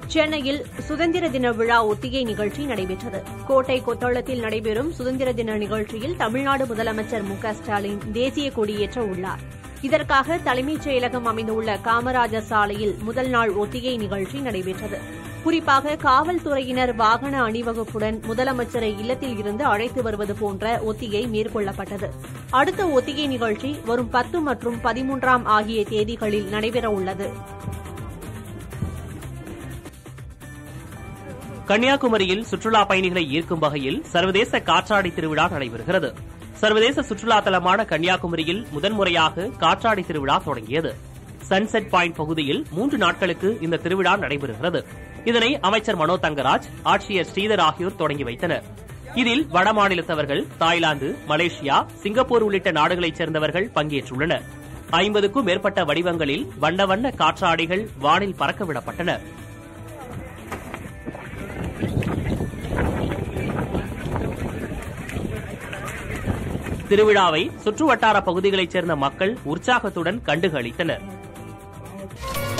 சென்னையில் சுதந்திர தின விழா ஒத்திகை நிகழ்ச்சி நடைபெற்றது கோட்டை கொத்தளத்தில் நடைபெறும் சுதந்திர தின நிகழ்ச்சியில் தமிழ்நாடு முதலமைச்சர் மு க ஸ்டாலின் தேசிய கொடியேற்ற உள்ளார் இதற்காக தலைமைச் செயலகம் அமைந்துள்ள காமராஜர் சாலையில் முதல் நாள் ஒத்திகை நிகழ்ச்சி நடைபெற்றது குறிப்பாக காவல்துறையினர் வாகன அணிவகுப்புடன் முதலமைச்சரை இல்லத்தில் இருந்து அழைத்து வருவது போன்ற ஒத்திகை மேற்கொள்ளப்பட்டது அடுத்த ஒத்திகை நிகழ்ச்சி வரும் பத்து மற்றும் பதிமூன்றாம் ஆகிய தேதிகளில் நடைபெறவுள்ளது கன்னியாகுமரியில் சுற்றுலா பயணிகளை ஈர்க்கும் வகையில் சர்வதேச காற்றாடி திருவிழா நடைபெறுகிறது சர்வதேச சுற்றுலா தலமான கன்னியாகுமரியில் முதன்முறையாக காற்றாடி திருவிழா தொடங்கியது சன்செட் பாயிண்ட் பகுதியில் மூன்று நாட்களுக்கு இந்த திருவிழா நடைபெறுகிறது இதனை அமைச்சர் மனோ தங்கராஜ் ஆட்சியர் ஸ்ரீதர் ஆகியோர் தொடங்கி வைத்தனர் இதில் வடமாநிலத்தவர்கள் தாய்லாந்து மலேசியா சிங்கப்பூர் உள்ளிட்ட நாடுகளைச் சேர்ந்தவர்கள் பங்கேற்றுள்ளனர் ஐம்பதுக்கும் மேற்பட்ட வடிவங்களில் வண்ண வண்ண காற்றாடிகள் வானில் பறக்கவிடப்பட்டன திருவிழாவை சுற்றுவட்டார பகுதிகளைச் சேர்ந்த மக்கள் உற்சாகத்துடன் கண்டுகளித்தனர்